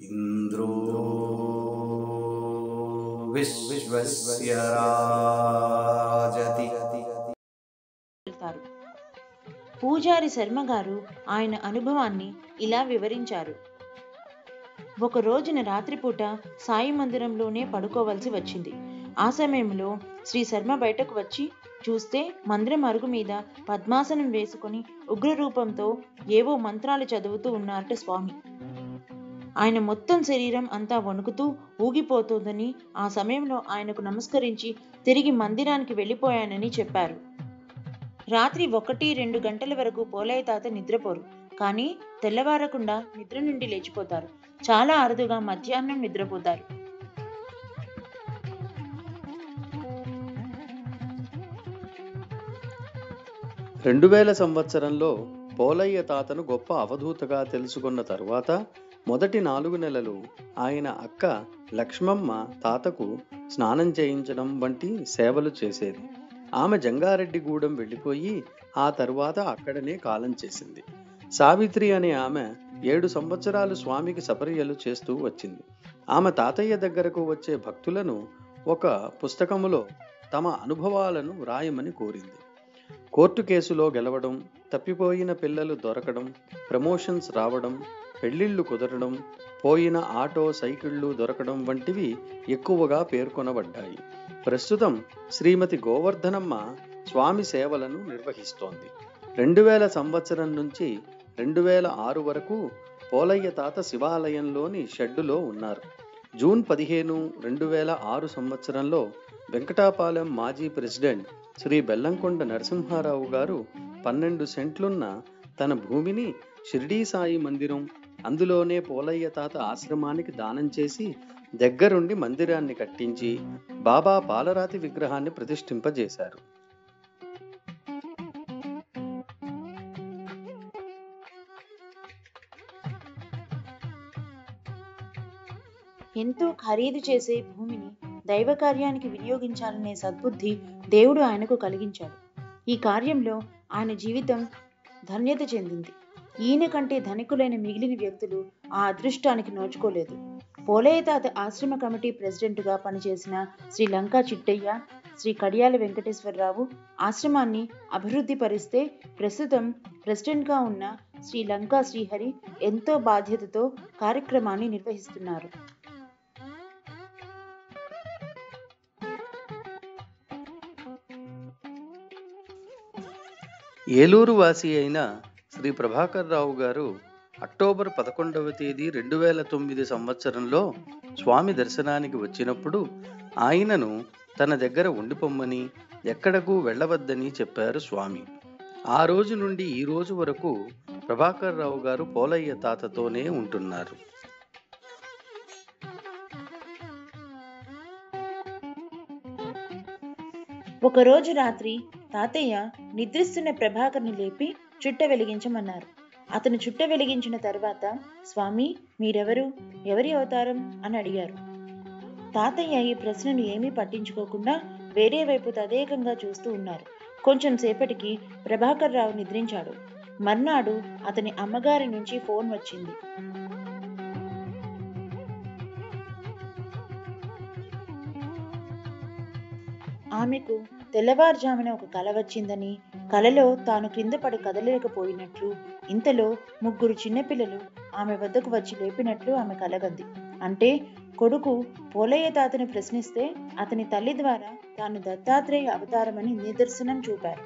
इन्द्रो विश्वस्य राजति వెళ్తారు పూజారి శర్మ గారు ఆయన అనుభవాన్ని ఇలా వివరించారు ఒక రోజున రాత్రిపూట సాయి మందిరంలోనే పడుకోవలసి వచ్చింది ఆ సమయంలో శ్రీ శర్మ బయటకు వచ్చి చూస్తే మందిరం అరుగు మీద పద్మాసనం వేసుకొని ఉగ్ర రూపంతో ఏవో మంత్రాలు చదువుతూ ఉన్నారట స్వామి ఆయన మొత్తం శరీరం అంతా వణుకుతూ ఊగిపోతోందని ఆ సమయంలో ఆయనకు నమస్కరించి తిరిగి మందిరానికి వెళ్ళిపోయానని చెప్పారు రాత్రి ఒకటి రెండు గంటల వరకు పోలయ్య తాత నిద్రపోరు కానీ తెల్లవారకుండా నిద్ర నుండి లేచిపోతారు చాలా అరుదుగా మధ్యాహ్నం నిద్రపోతారు రెండు వేల సంవత్సరంలో పోలయ్య తాతను గొప్ప అవధూతగా తెలుసుకున్న తరువాత మొదటి నాలుగు నెలలు ఆయన అక్క లక్ష్మమ్మ తాతకు స్నానం చేయించడం వంటి సేవలు చేసేది ఆమె జంగారెడ్డిగూడెం వెళ్ళిపోయి ఆ తరువాత అక్కడనే కాలం చేసింది సావిత్రి అనే ఆమె ఏడు సంవత్సరాలు స్వామికి సపర్యలు చేస్తూ వచ్చింది ఆమె తాతయ్య దగ్గరకు వచ్చే భక్తులను ఒక పుస్తకములో తమ అనుభవాలను వ్రాయమని కోరింది కోర్టు కేసులో గెలవడం తప్పిపోయిన పిల్లలు దొరకడం ప్రమోషన్స్ రావడం పెళ్లిళ్ళు కుదరడం పోయిన ఆటో సైకిళ్ళు దొరకడం వంటివి ఎక్కువగా పేర్కొనబడ్డాయి ప్రస్తుతం శ్రీమతి గోవర్ధనమ్మ స్వామి సేవలను నిర్వహిస్తోంది రెండు వేల సంవత్సరం నుంచి రెండు వేల ఆరు వరకు పోలయ్య తాత శివాలయంలోని షెడ్డులో ఉన్నారు జూన్ పదిహేను రెండు వేల ఆరు సంవత్సరంలో వెంకటాపాలెం మాజీ ప్రెసిడెంట్ శ్రీ బెల్లంకొండ నరసింహారావు గారు పన్నెండు సెంట్లున్న తన భూమిని షిరిడీ సాయి మందిరం అందులోనే పోలయ్య తాత ఆశ్రమానికి దానం చేసి దగ్గరుండి మందిరాన్ని కట్టించి బాబా పాలరాతి విగ్రహాన్ని ప్రతిష్ఠింపజేశారు ఎంతో ఖరీదు చేసే భూమిని దైవ కార్యానికి వినియోగించాలనే సద్బుద్ధి దేవుడు ఆయనకు కలిగించాడు ఈ కార్యంలో ఆయన జీవితం ధన్యత చెందింది ఈయన కంటే ధనికులైన మిగిలిన వ్యక్తులు ఆ అదృష్టానికి నోచుకోలేదు పోలయ్య తాత ఆశ్రమ కమిటీ ప్రెసిడెంట్గా పనిచేసిన శ్రీ లంకా చిట్టయ్య శ్రీ కడియాల వెంకటేశ్వరరావు ఆశ్రమాన్ని అభివృద్ధి పరిస్తే ప్రస్తుతం ప్రెసిడెంట్గా ఉన్న శ్రీ లంకా శ్రీహరి ఎంతో బాధ్యతతో కార్యక్రమాన్ని నిర్వహిస్తున్నారు ఏలూరు వాసి అయిన శ్రీ ప్రభాకర్ రావు గారు అక్టోబర్ పదకొండవ తేదీ రెండు వేల తొమ్మిది సంవత్సరంలో స్వామి దర్శనానికి వచ్చినప్పుడు ఆయనను తన దగ్గర ఉండిపోమ్మని ఎక్కడకు వెళ్ళవద్దని చెప్పారు స్వామి ఆ రోజు నుండి ఈ రోజు వరకు ప్రభాకర్ రావు గారు పోలయ్య తాతతోనే ఉంటున్నారు ఒకరోజు రాత్రి తాతయ్య నిద్రిస్తున్న ప్రభాకర్ని లేపి చుట్ట వెలిగించమన్నారు అతను చుట్ట వెలిగించిన తర్వాత స్వామి మీరెవరు ఎవరి అవతారం అని అడిగారు తాతయ్య ఈ ప్రశ్నను ఏమీ పట్టించుకోకుండా వేరే వైపు తదేకంగా చూస్తూ ఉన్నారు కొంచెం సేపటికి ప్రభాకర్ రావు నిద్రించాడు మర్నాడు అతని అమ్మగారి నుంచి ఫోన్ వచ్చింది ఆమెకు తెల్లవారుజామున ఒక కల వచ్చిందని కలలో తాను క్రింద పడి కదలేకపోయినట్లు ఇంతలో ముగ్గురు చిన్నపిల్లలు ఆమె వద్దకు వచ్చి లేపినట్లు ఆమె కలగంది అంటే కొడుకు పోలయ్య తాతను ప్రశ్నిస్తే అతని తల్లి ద్వారా తాను దత్తాత్రేయ అవతారమని నిదర్శనం చూపారు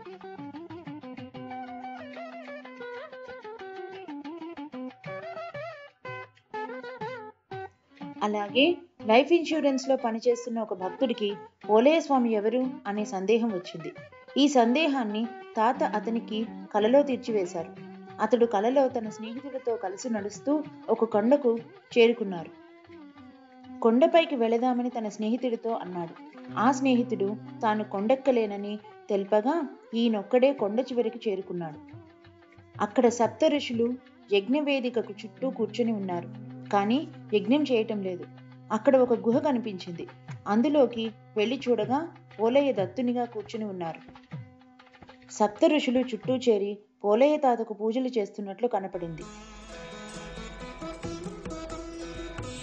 అలాగే లైఫ్ ఇన్సూరెన్స్ లో పనిచేస్తున్న ఒక భక్తుడికి పోలయ్య స్వామి ఎవరు అనే సందేహం వచ్చింది ఈ సందేహాన్ని తాత అతనికి కలలో తీర్చివేశారు అతడు కలలో తన స్నేహితుడితో కలిసి నడుస్తూ ఒక కొండకు చేరుకున్నారు కొండపైకి వెళదామని తన స్నేహితుడితో అన్నాడు ఆ స్నేహితుడు తాను కొండెక్కలేనని తెలుపగా ఈయనొక్కడే కొండ చివరికి చేరుకున్నాడు అక్కడ సప్త ఋషులు యజ్ఞవేదికకు చుట్టూ కూర్చొని ఉన్నారు కానీ యజ్ఞం చేయటం లేదు అక్కడ ఒక గుహ కనిపించింది అందులోకి వెళ్ళి చూడగా పోలయ్య దత్తునిగా కూర్చుని ఉన్నారు సప్త ఋషులు చుట్టూ చేరి పోలయ్య తాతకు పూజలు చేస్తున్నట్లు కనపడింది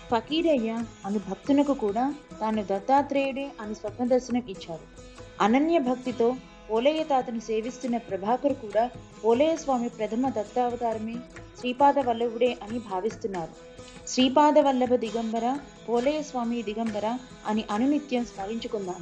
ఫకీరయ్య అను భక్తునకు కూడా తాను దత్తాత్రేయుడే అని స్వప్న దర్శనం ఇచ్చారు అనన్య భక్తితో పోలయ్య తాతను సేవిస్తున్న ప్రభాకర్ కూడా పోలయ్య స్వామి ప్రథమ దత్తావతారమే శ్రీపాద వల్లభుడే అని భావిస్తున్నారు శ్రీపాద వల్లభ దిగంబర పోలయ్య స్వామి దిగంబర అని అనునిత్యం స్మరించుకుందాం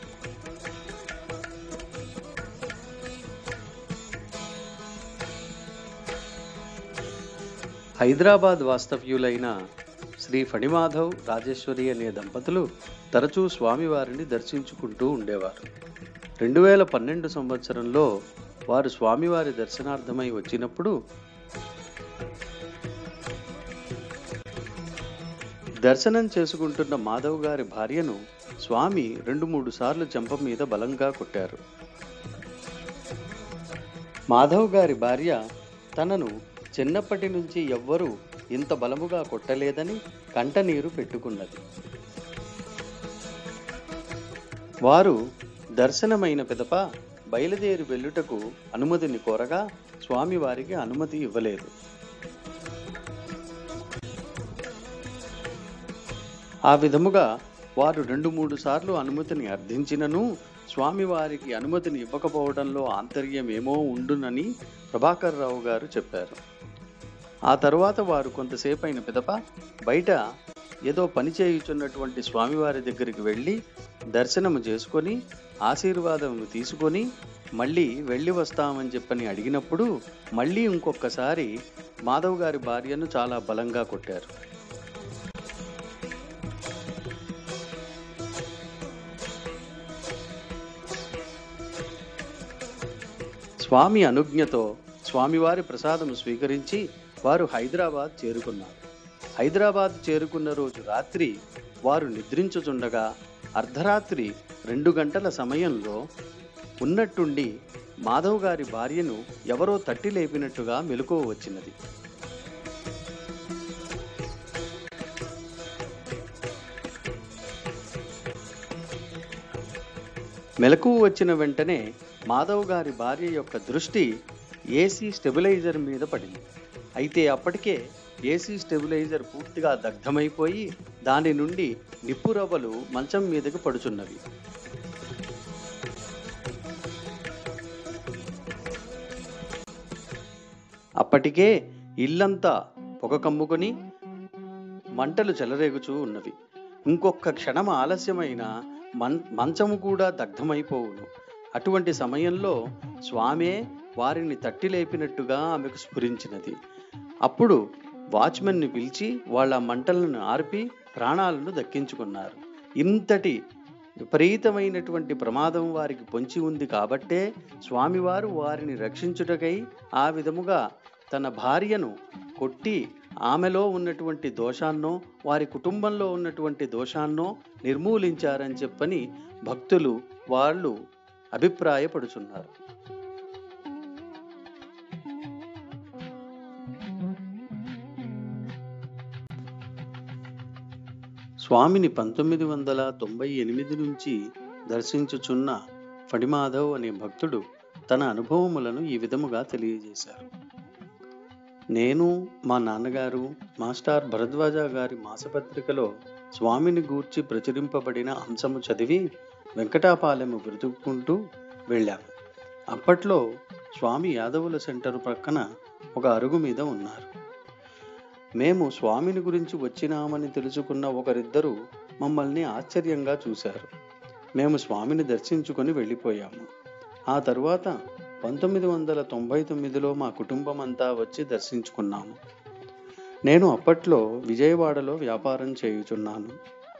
హైదరాబాద్ వాస్తవ్యులైన శ్రీ ఫణిమాధవ్ రాజేశ్వరి అనే దంపతులు తరచూ స్వామివారిని దర్శించుకుంటూ ఉండేవారు రెండు వేల పన్నెండు సంవత్సరంలో వారు స్వామివారి దర్శనార్థమై వచ్చినప్పుడు దర్శనం చేసుకుంటున్న మాధవ్ గారి భార్యను స్వామి రెండు మూడు సార్లు చెంప మీద బలంగా కొట్టారు మాధవ్ గారి భార్య తనను చిన్నప్పటి నుంచి ఎవ్వరూ ఇంత బలముగా కొట్టలేదని కంటనీరు పెట్టుకున్నది వారు దర్శనమైన పిదప బయలుదేరి వెళ్ళుటకు అనుమతిని కోరగా స్వామివారికి అనుమతి ఇవ్వలేదు ఆ విధముగా వారు రెండు మూడు సార్లు అనుమతిని అర్థించినను స్వామివారికి అనుమతిని ఇవ్వకపోవడంలో ఆంతర్యం ఏమో ఉండునని ప్రభాకర్ రావు గారు చెప్పారు ఆ తరువాత వారు కొంతసేపు అయిన పిదప బయట ఏదో పని చేయుచున్నటువంటి స్వామివారి దగ్గరికి వెళ్ళి దర్శనము చేసుకొని ఆశీర్వాదం తీసుకొని మళ్ళీ వెళ్ళి వస్తామని చెప్పని అడిగినప్పుడు మళ్ళీ ఇంకొకసారి మాధవ్ గారి భార్యను చాలా బలంగా కొట్టారు స్వామి అనుజ్ఞతో స్వామివారి ప్రసాదం స్వీకరించి వారు హైదరాబాద్ చేరుకున్నారు హైదరాబాద్ చేరుకున్న రోజు రాత్రి వారు నిద్రించుచుండగా అర్ధరాత్రి రెండు గంటల సమయంలో ఉన్నట్టుండి మాధవ్ గారి భార్యను ఎవరో తట్టి లేపినట్టుగా మెలకువ వచ్చినది మెలకువ వచ్చిన వెంటనే మాధవ్ గారి భార్య యొక్క దృష్టి ఏసీ స్టెబిలైజర్ మీద పడింది అయితే అప్పటికే ఏసీ స్టెబిలైజర్ పూర్తిగా దగ్ధమైపోయి దాని నుండి నిప్పు రవ్వలు మంచం మీదకి పడుచున్నవి అప్పటికే ఇల్లంతా పొగ కమ్ముకొని మంటలు చెలరేగుచూ ఉన్నవి ఇంకొక క్షణం ఆలస్యమైన మన్ మంచము కూడా దగ్ధమైపోవును అటువంటి సమయంలో స్వామే వారిని తట్టి లేపినట్టుగా ఆమెకు స్ఫురించినది అప్పుడు వాచ్మెన్ని పిలిచి వాళ్ళ మంటలను ఆర్పి ప్రాణాలను దక్కించుకున్నారు ఇంతటి విపరీతమైనటువంటి ప్రమాదం వారికి పొంచి ఉంది కాబట్టే స్వామివారు వారిని రక్షించుటకై ఆ విధముగా తన భార్యను కొట్టి ఆమెలో ఉన్నటువంటి దోషాన్నో వారి కుటుంబంలో ఉన్నటువంటి దోషాన్నో నిర్మూలించారని చెప్పని భక్తులు వాళ్ళు అభిప్రాయపడుచున్నారు స్వామిని పంతొమ్మిది వందల తొంభై ఎనిమిది నుంచి దర్శించుచున్న ఫణిమాధవ్ అనే భక్తుడు తన అనుభవములను ఈ విధముగా తెలియజేశారు నేను మా నాన్నగారు మాస్టార్ భరద్వాజ గారి మాసపత్రికలో స్వామిని గూర్చి ప్రచురింపబడిన అంశము చదివి వెంకటాపాలెము బ్రతుక్కుంటూ వెళ్ళాము అప్పట్లో స్వామి యాదవుల సెంటర్ ప్రక్కన ఒక అరుగు మీద ఉన్నారు మేము స్వామిని గురించి వచ్చినామని తెలుసుకున్న ఒకరిద్దరు మమ్మల్ని ఆశ్చర్యంగా చూశారు మేము స్వామిని దర్శించుకొని వెళ్ళిపోయాము ఆ తరువాత పంతొమ్మిది వందల తొంభై తొమ్మిదిలో మా కుటుంబం అంతా వచ్చి దర్శించుకున్నాము నేను అప్పట్లో విజయవాడలో వ్యాపారం చేయుచున్నాను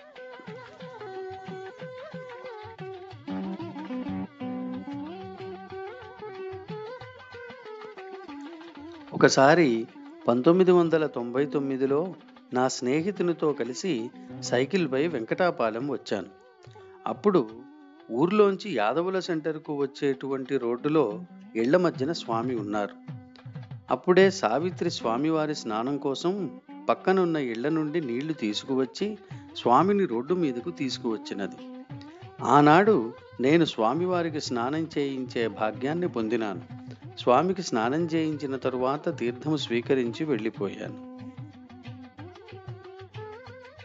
ఒకసారి పంతొమ్మిది వందల తొంభై తొమ్మిదిలో నా స్నేహితునితో కలిసి సైకిల్పై వెంకటాపాలెం వచ్చాను అప్పుడు ఊర్లోంచి యాదవుల సెంటర్కు వచ్చేటువంటి రోడ్డులో ఇళ్ల మధ్యన స్వామి ఉన్నారు అప్పుడే సావిత్రి స్వామివారి స్నానం కోసం పక్కనున్న ఇళ్ల నుండి నీళ్లు తీసుకువచ్చి స్వామిని రోడ్డు మీదకు తీసుకువచ్చినది ఆనాడు నేను స్వామివారికి స్నానం చేయించే భాగ్యాన్ని పొందినాను స్వామికి స్నానం చేయించిన తరువాత తీర్థము స్వీకరించి వెళ్ళిపోయాను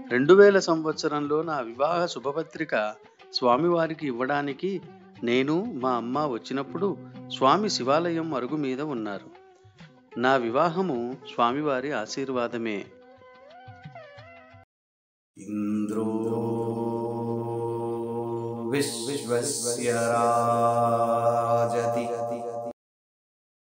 రెండు వేల సంవత్సరంలో నా వివాహ శుభపత్రిక స్వామివారికి ఇవ్వడానికి నేను మా అమ్మ వచ్చినప్పుడు స్వామి శివాలయం అరుగు మీద ఉన్నారు నా వివాహము స్వామివారి ఆశీర్వాదమే इन्द्रो विश्वस्य राजति